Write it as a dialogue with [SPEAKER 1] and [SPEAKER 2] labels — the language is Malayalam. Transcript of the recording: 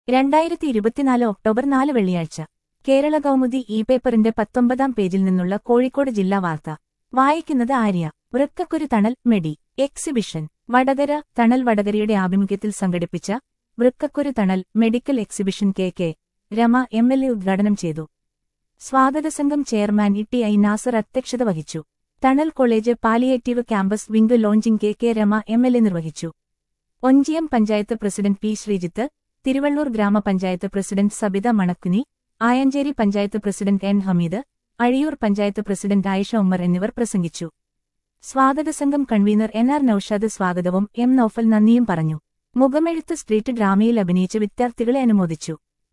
[SPEAKER 1] രണ്ടായിരത്തി ഇരുപത്തിനാല് ഒക്ടോബർ നാല് വെള്ളിയാഴ്ച കേരള കൗമുദി ഇ പേപ്പറിന്റെ പത്തൊമ്പതാം പേജിൽ നിന്നുള്ള കോഴിക്കോട് ജില്ലാ വാർത്ത വായിക്കുന്നത് ആര്യ വൃക്കക്കുരു തണൽ മെഡി എക്സിബിഷൻ വടകര തണൽ വടകരയുടെ ആഭിമുഖ്യത്തിൽ സംഘടിപ്പിച്ച വൃക്കക്കുരു Thanal medical exhibition K K Rama M L A ഉദ്ഘാടനം ചെയ്തു സ്വാഗതസംഘം chairman E T I Nasar അധ്യക്ഷത വഹിച്ചു Thanal college palliative campus wing launching K K Rama M L A നിർവഹിച്ചു ഒഞ്ചിയം പഞ്ചായത്ത് പ്രസിഡന്റ് പി ശ്രീജിത്ത് തിരുവള്ളൂർ ഗ്രാമപഞ്ചായത്ത് president Sabitha Manakkuni Ayancheri panchayat president N Hameed Azhiyur panchayat president Ayisha Ummer എന്നിവർ പ്രസംഗിച്ചു സ്വാഗതസംഘം കൺവീനർ എൻ ആർ നൌഷാദ് സ്വാഗതവും എം നൌഫൽ നന്ദിയും പറഞ്ഞു മുഖമെഴുത്ത് സ്ട്രീറ്റ് ഡ്രാമയിൽ അഭിനയിച്ച വിദ്യാർത്ഥികളെ അനുമോദിച്ചു